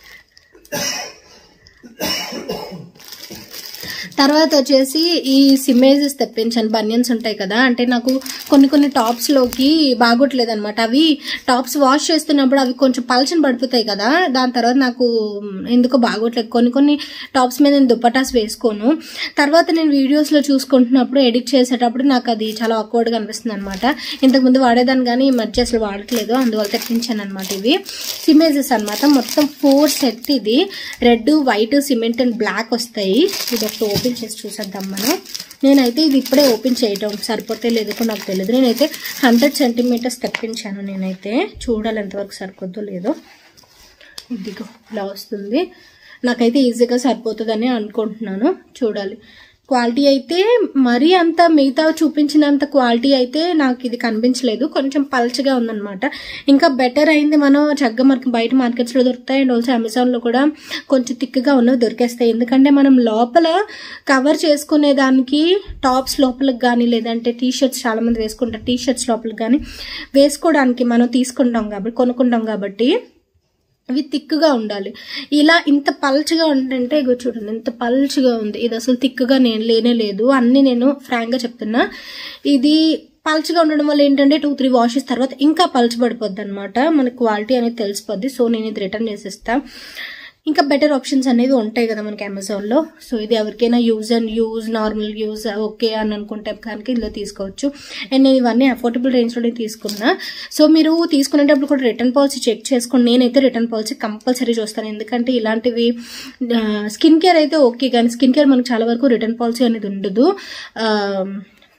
తర్వాత వచ్చేసి ఈ సిమేజెస్ తెప్పించాను బనియన్స్ ఉంటాయి కదా అంటే నాకు కొన్ని కొన్ని టాప్స్లోకి బాగోట్లేదు అనమాట అవి టాప్స్ వాష్ చేస్తున్నప్పుడు అవి కొంచెం పలచని పడిపోతాయి కదా దాని తర్వాత నాకు ఎందుకో బాగోట్లేదు కొన్ని కొన్ని టాప్స్ మీద నేను దుప్పటాస్ వేసుకోను తర్వాత నేను వీడియోస్లో చూసుకుంటున్నప్పుడు ఎడిట్ చేసేటప్పుడు నాకు అది చాలా ఆక్వర్డ్గా అనిపిస్తుంది అనమాట ఇంతకుముందు వాడేదాన్ని కానీ ఈ మధ్య అసలు వాడట్లేదు అందువల్ల తెప్పించాను అనమాట ఇవి సిమేజెస్ అనమాట మొత్తం ఫోర్ సెట్ ఇది red white cement and black వస్తాయి ఇది ఒకటి ఓపెన్ చేసి చూసేద్దాం మనం నేనైతే ఇది ఇప్పుడే ఓపెన్ చేయటం సరిపోతే లేదో కూడా నాకు తెలియదు నేనైతే హండ్రెడ్ సెంటీమీటర్స్ తెప్పించాను నేనైతే చూడాలి ఎంతవరకు సరిపోద్దో లేదో ఇదిగో ఇలా వస్తుంది నాకైతే ఈజీగా సరిపోతుందని అనుకుంటున్నాను చూడాలి క్వాలిటీ అయితే మరీ అంత మిగతా చూపించినంత క్వాలిటీ అయితే నాకు ఇది కనిపించలేదు కొంచెం పల్చగా ఉందన్నమాట ఇంకా బెటర్ అయింది మనం చక్కగా మనకి బయట మార్కెట్స్లో దొరుకుతాయి అండ్ ఆల్సో అమెజాన్లో కూడా కొంచెం థిక్గా ఉన్నవి దొరికేస్తాయి ఎందుకంటే మనం లోపల కవర్ చేసుకునే దానికి టాప్స్ లోపలికి కానీ లేదంటే టీ షర్ట్స్ చాలా మంది వేసుకుంటారు టీ షర్ట్స్ లోపలికి కానీ వేసుకోవడానికి మనం తీసుకుంటాం కాబట్టి కొనుక్కుంటాం కాబట్టి అవి తిక్కుగా ఉండాలి ఇలా ఇంత పల్చగా ఉంటుంటే ఇగో చూడండి ఇంత పల్చగా ఉంది ఇది అసలు తిక్కుగా నేను లేనే లేదు అన్ని నేను ఫ్రాంక్గా చెప్తున్నా ఇది పల్చగా ఉండడం వల్ల ఏంటంటే టూ త్రీ వాషెస్ తర్వాత ఇంకా పల్చబడిపోద్ది అనమాట మనకి క్వాలిటీ అనేది తెలిసిపోద్ది సో నేను ఇది రిటర్న్ చేసేస్తా ఇంకా బెటర్ ఆప్షన్స్ అనేవి ఉంటాయి కదా మనకి అమెజాన్లో సో ఇది ఎవరికైనా use and use normal use okay అని అనుకుంటే కనుక ఇందులో తీసుకోవచ్చు అండ్ నేను ఇవన్నీ అఫోర్డబుల్ రేంజ్లోనే తీసుకున్నా సో మీరు తీసుకునేటప్పుడు కూడా రిటర్న్ పాలసీ చెక్ చేసుకోండి నేనైతే రిటర్న్ పాలసీ కంపల్సరీ చూస్తాను ఎందుకంటే ఇలాంటివి స్కిన్ కేర్ అయితే ఓకే కానీ స్కిన్ కేర్ మనకు చాలా వరకు రిటర్న్ పాలసీ అనేది ఉండదు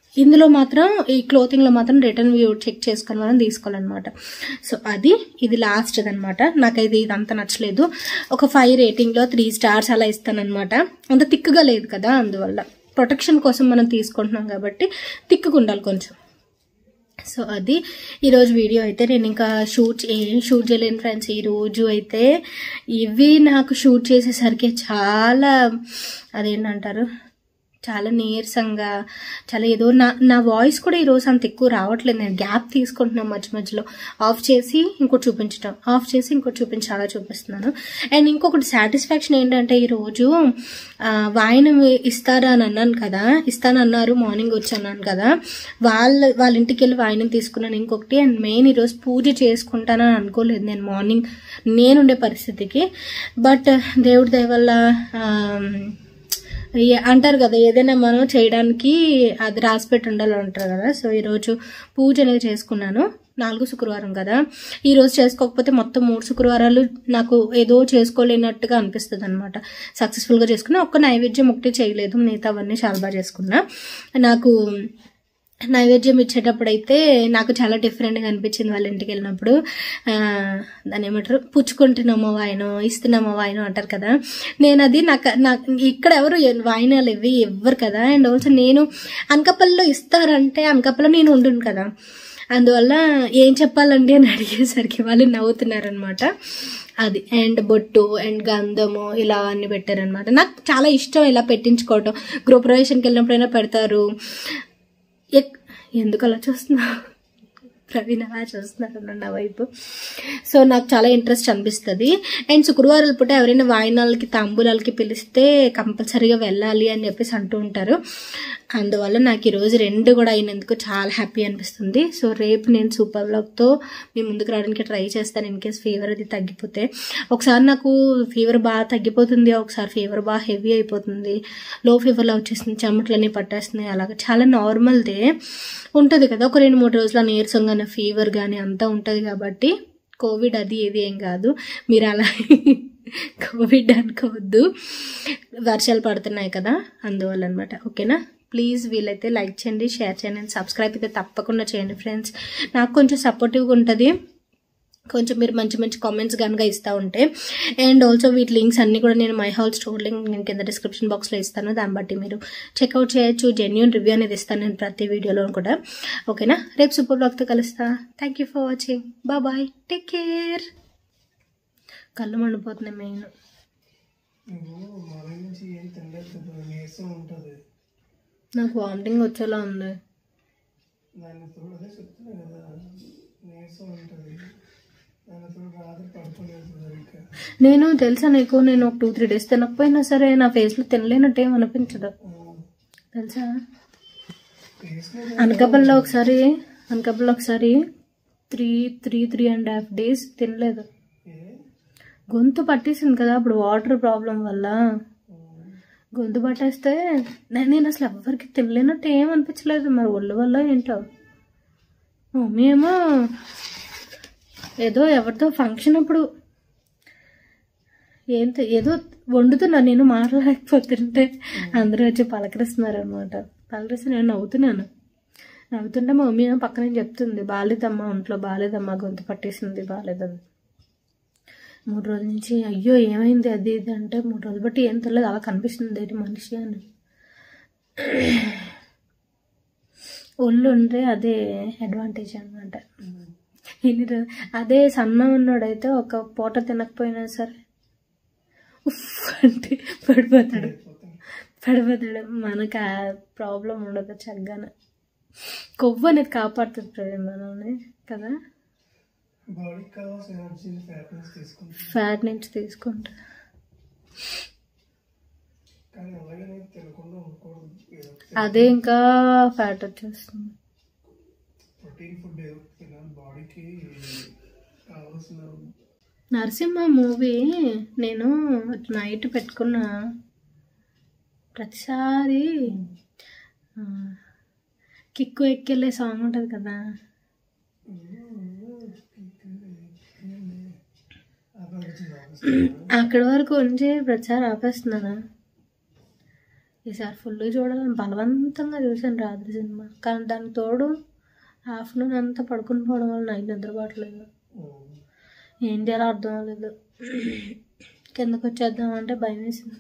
ఇందులో మాత్రం ఈ క్లోతింగ్లో మాత్రం రిటర్న్ వ్యూ చెక్ చేసుకొని మనం తీసుకోవాలన్నమాట సో అది ఇది లాస్ట్ అనమాట నాకైతే ఇది అంత నచ్చలేదు ఒక ఫైవ్ రేటింగ్లో త్రీ స్టార్స్ అలా ఇస్తానన్నమాట అంత తిక్కుగా లేదు కదా అందువల్ల ప్రొటెక్షన్ కోసం మనం తీసుకుంటున్నాం కాబట్టి తిక్కుగా ఉండాలి కొంచెం సో అది ఈరోజు వీడియో అయితే నేను ఇంకా షూట్ ఏం షూట్ చేయలేను ఫ్రెండ్స్ ఈరోజు అయితే ఇవి నాకు షూట్ చేసేసరికి చాలా అదేంటంటారు చాలా నీరసంగా చాలా ఏదో నా నా వాయిస్ కూడా ఈరోజు అంత ఎక్కువ రావట్లేదు నేను గ్యాప్ తీసుకుంటున్నాను మధ్య మధ్యలో ఆఫ్ చేసి ఇంకోటి చూపించడం ఆఫ్ చేసి ఇంకోటి చూపించి అలా చూపిస్తున్నాను అండ్ ఇంకొకటి సాటిస్ఫాక్షన్ ఏంటంటే ఈరోజు ఆ, వాయినం ఇస్తారా అని అన్నాను కదా ఇస్తానన్నారు మార్నింగ్ వచ్చి అన్నాను కదా వాళ్ళ వాళ్ళ ఇంటికి వెళ్ళి వాయినం తీసుకున్నాను ఇంకొకటి అండ్ మెయిన్ ఈరోజు పూజ చేసుకుంటానని అనుకోలేదు నేను మార్నింగ్ నేనుండే పరిస్థితికి బట్ దేవుడి దయ వల్ల ఆ, ఏ- అంటారు కదా ఏదైనా మనం చేయడానికి అది రాసి పెట్టి ఉండాలి అంటారు కదా సో ఈరోజు పూజ అనేది చేసుకున్నాను నాలుగు శుక్రవారం కదా ఈ రోజు చేసుకోకపోతే మొత్తం మూడు శుక్రవారాలు నాకు ఏదో చేసుకోలేనట్టుగా అనిపిస్తుంది అనమాట సక్సెస్ఫుల్గా చేసుకున్నా ఒక్క నైవేద్యం ఒకటి చేయలేదు మిగతా అవన్నీ చాలా బాగా చేసుకున్నా నాకు నైవేద్యం ఇచ్చేటప్పుడు అయితే నాకు చాలా డిఫరెంట్గా అనిపించింది వాళ్ళ ఇంటికి వెళ్ళినప్పుడు ఆ, దాన్ని ఏమంటారు పుచ్చుకుంటున్నామో వాయనం ఇస్తున్నామో వాయనం అంటారు కదా నేను అది నాకు నాకు ఇక్కడ ఎవరు ఎ- వాయినాలు ఇవి ఇవ్వరు కదా అండ్ ఆల్సో నేను అనకాపల్లిలో ఇస్తారంటే అనకాపల్లిలో నేను ఉండును కదా అందువల్ల ఏం చెప్పాలండి అని అడిగేసరికి వాళ్ళు నవ్వుతున్నారనమాట అది అండ్ బొట్టు అండ్ గంధము ఇలా అన్ని పెట్టారనమాట నాకు చాలా ఇష్టం ఇలా పెట్టించుకోవటం గృహప్రవేశానికి వెళ్ళినప్పుడైనా పెడతారు ఎక్- ఎందుకు అలా చూస్తున్నా ప్రవీణ్ అలా చూస్తున్నారు నా వైపు సో నాకు చాలా ఇంట్రెస్ట్ అనిపిస్తుంది అండ్ శుక్రవారాల పూట ఎవరైనా వాయినాలకి తాంబూలాలకి పిలిస్తే కంపల్సరీగా వెళ్ళాలి అని చెప్పేసి అంటూ ఉంటారు అందువల్ల నాకు ఈరోజు రెండు కూడా అయినందుకు చాలా హ్యాపీ అనిపిస్తుంది సో రేపు నేను సూపర్ బ్లాగ్తో మీ ముందుకు రావడానికి ట్రై చేస్తాను ఇన్ కేస్ ఫీవర్ అది తగ్గిపోతే ఒకసారి నాకు ఫీవర్ బాగా తగ్గిపోతుంది ఒకసారి ఫీవర్ బాగా హెవీ అయిపోతుంది లో ఫీవర్లో వచ్చేస్తుంది చెమటలన్నీ పట్టేస్తున్నాయి అలాగే చాలా నార్మల్దే ఉంటుంది కదా ఒక రెండు మూడు రోజుల నీరసం కానీ ఫీవర్ కానీ అంతా ఉంటుంది కాబట్టి కోవిడ్ అది ఏది ఏం కాదు మీరు అలా కోవిడ్ అనుకోవద్దు వర్షాలు పడుతున్నాయి కదా అందువల్ల అనమాట ఓకేనా ప్లీజ్ వీలైతే లైక్ చేయండి షేర్ చేయండి అండ్ సబ్స్క్రైబ్ అయితే తప్పకుండా చేయండి ఫ్రెండ్స్ నాకు కొంచెం సపోర్టివ్గా ఉంటుంది కొంచెం మీరు మంచి మంచి కామెంట్స్ కనుక ఇస్తూ ఉంటే అండ్ ఆల్సో వీటి లింక్స్ అన్ని కూడా నేను మై హౌస్ స్టోర్ లింక్ నేను కింద డిస్క్రిప్షన్ బాక్స్లో ఇస్తాను దాన్ని బట్టి మీరు చెక్అవుట్ చేయొచ్చు జెన్యున్ రివ్యూ అనేది ఇస్తాను నేను ప్రతి వీడియోలో కూడా ఓకేనా రేపు సూపర్ బ్లాగ్తో కలుస్తా thank you for watching bye bye take care కళ్ళు మండిపోతున్నాయి మెయిన్ నువ్వు మార్నింగ్ నుంచి ఏం తినలేదు కదా నీరసం ఉంటుంది నాకు వామిటింగ్ వచ్చేలా ఉంది దాన్ని తోడు అదే చెప్తున్నా కదా నీరసం ఉంటుంది దాన్ని తోడు రాత్రి పడుకోలేదు సరిగ్గా నేను తెలుసా నీకు నేను ఒక టూ త్రీ డేస్ తినకపోయినా సరే నా ఫేస్లో తినలేనట్టు ఏం అనిపించదు తెలుసా వేసుకునే అనకాపల్లిలో ఒకసారి అనకాపల్లిలో ఒకసారి three three three and half days తినలేదు ఏ గొంతు పట్టేసింది కదా అప్పుడు వాటర్ ప్రాబ్లం వల్ల గొంతు పట్టేస్తే నే- నేను అసలు ఎవ్వరికి తినలేనట్టు ఏం అనిపించలేదు మరి ఒళ్ళు వల్ల ఏంటో మమ్మీ ఏమో ఏదో ఎవరితో ఫంక్షన్ అప్పుడు ఏం తె- ఏదో వండుతున్నా నేను మాట్లాడలేకపోతుంటే అందరూ వచ్చి పలకరిస్తున్నారు అనమాట పలకరిస్తే నేను నవ్వుతున్నాను నవ్వుతుంటే మా మమ్మీ ఏమో పక్కన చెప్తుంది బాగాలేదమ్మా ఒంట్లో బాగాలేదమ్మా గొంతు పట్టేసింది బాగాలేదని మూడు రోజుల నుంచి అయ్యో ఏమైంది అది ఇది అంటే మూడు రోజులు బట్టి ఏం తెలియదు అలా కనిపిస్తుంది ఏంటి మనిషి అని ఒళ్ళు ఉంటే అదే అడ్వాంటేజ్ అనమాట ఇన్ని రో- అదే సన్న ఉన్నోడైతే ఒక పూట తినకపోయినా సరే ఉఫ్ అంటే పడిపోతాడు పడిపోతాడు మనకు ఆ ప్రాబ్లం ఉండదు చక్కగానే కొవ్వు అనేది కాపాడుతుంది ప్రవీణ్ మనల్ని కదా బాడీకి కావాల్సిన ఎనర్జీని ఫ్యాట్నెస్ తీసుకుంటుంది ఫ్యాట్ నుంచి తీసుకుంటా కానీ అలాగనే తినకుండా ఉండకూడదు ఏదో అదే ఇంకా ఫ్యాట్ వచ్చేస్తుంది ప్రోటీన్ ఫుడ్ ఏదో ఒకటి తినాలి బాడీకి కావాల్సిన నరసింహ మూవీ నేను నైట్ పెట్టుకున్న ప్రతిసారి ఆ, కిక్కు ఎక్కెళ్ళే సాంగ్ ఉంటుంది కదా అక్కడ వచ్చింది అక్కడి వరకు ఉంచి ప్రతిసారి ఆపేస్తున్నాను ఈసారి ఫుల్ చూడాలని బలవంతంగా చూశాను రాత్రి సినిమా కానీ దానికి తోడు ఆఫ్టర్నూన్ అంతా పడుకుని పోవడం వల్ల నైట్ నిద్రపోవట్లేదు ఉమ్. ఏం చేయాలో అర్థం అవ్వలేదు కిందకు వచ్చేద్దామంటే భయం వేసింది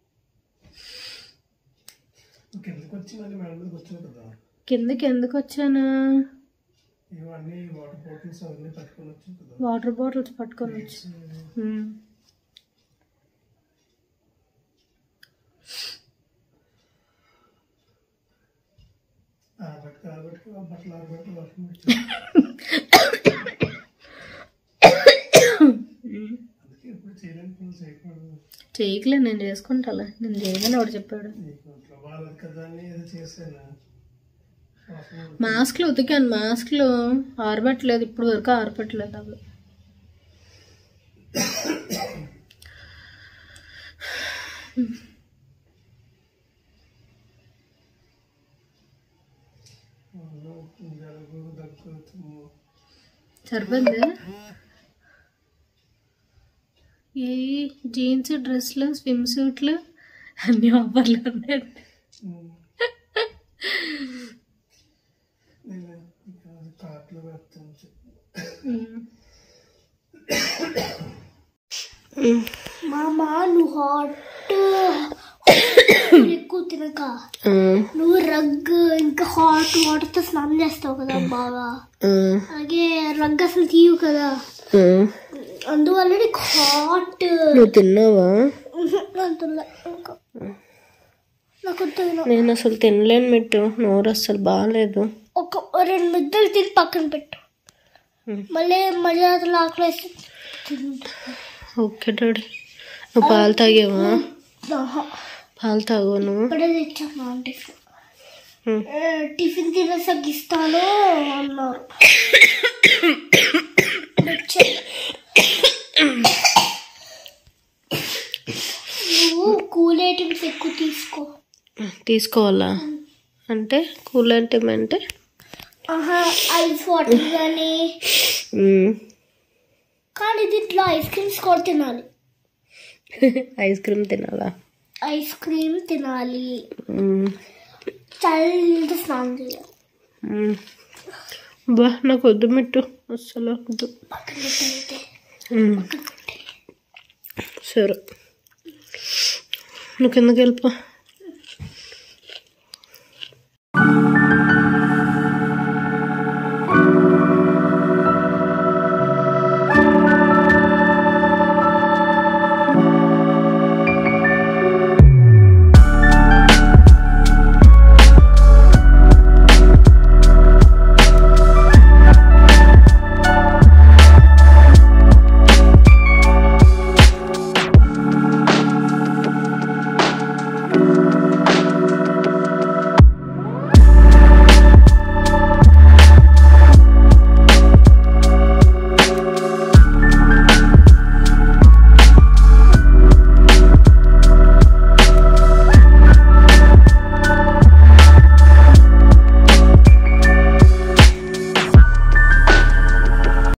కిందకి వచ్చి మళ్ళీ మేడం మీదకి వచ్చావు కదా కిందకి ఎందుకు వచ్చాను ఇవన్నీ వాటర్ బాటిల్స్ అవన్నీ పట్టుకొని వచ్చావు కదా వాటర్ బాటిల్స్ పట్టుకొని వచ్చి ఉమ్. ఆరబెట్టి ఆరబెట్టి ఆ బట్టలు ఆరబెట్టి వర్షం వచ్చి అందుకే ఎప్పుడు చేయలేని పనులు చేయకూడదు చేయట్లే నేను చేసుకుంటాలే నేను చేయమని వాడు చెప్పాడు నీకు ఇంట్లో బాగాలేదు కదా అని ఏదో చేశాను వాసన వస్తుంది. మాస్క్లు ఉతికాను మాస్క్లు ఆరబెట్టలేదు ఇప్పుడు వరకు ఆరబెట్టలేదు అవి అవును, జలుబు దగ్గు తుమ్ము సరిపోయింది ఏ జీన్స్ డ్రెస్లు స్విమ్ సూట్లు అన్ని ఆఫర్లు ఉన్నాయి ఉమ్. నేను ఇక కార్ట్లో పెడతాను మామ నువ్వు హాట్ ఎక్కువ తినక నువ్వు రగ్ ఇంకా హాట్ వాటర్ తో స్నానం చేస్తావు కదా బాగా అలాగే రగ్ అసలు తీయవు కదా అందువల్ల నీకు హాట్ నువ్వు తిన్నావా నాకు వద్దు. నేను అసలు తినలేను మిట్టు నోరు అస్సలు బాగాలేదు ఒక రెండు ముద్దలు తిని పక్కన పెట్టు మళ్ళీ మధ్యరాత్రులు ఆకలి వేస్తే తింటా. ఓకే డాడీ నువ్వు పాలు తాగేవా ఆహా. పాలు తాగు నువ్వు ఇప్పుడే తెచ్చాను టిఫిన్ ఉమ్. ఏ, టిఫిన్ తినేసాక ఇస్తాను అన్నారు తెచ్చాను. నువ్వు కూల్ ఐటమ్స్ ఎక్కువ తీసుకో తీసుకోవాలా అంటే కూల్ అంటే అంటే ఆహా ఐస్ వాటర్ కానీ మ్మ్. కానీ దీంట్లో ఐస్ క్రీమ్స్ కూడా తినాలి ఐస్ క్రీమ్ తినాలా ఐస్ క్రీమ్ తినాలి మ్మ్. చల్లగా స్నానం చేయాలి మ్మ్. బా నాకు వద్దు మిట్టు అస్సలు వద్దు పక్కన పెట్టయితే మ్మ్. సరే నువ్వు కిందకి వెళ్ళిపో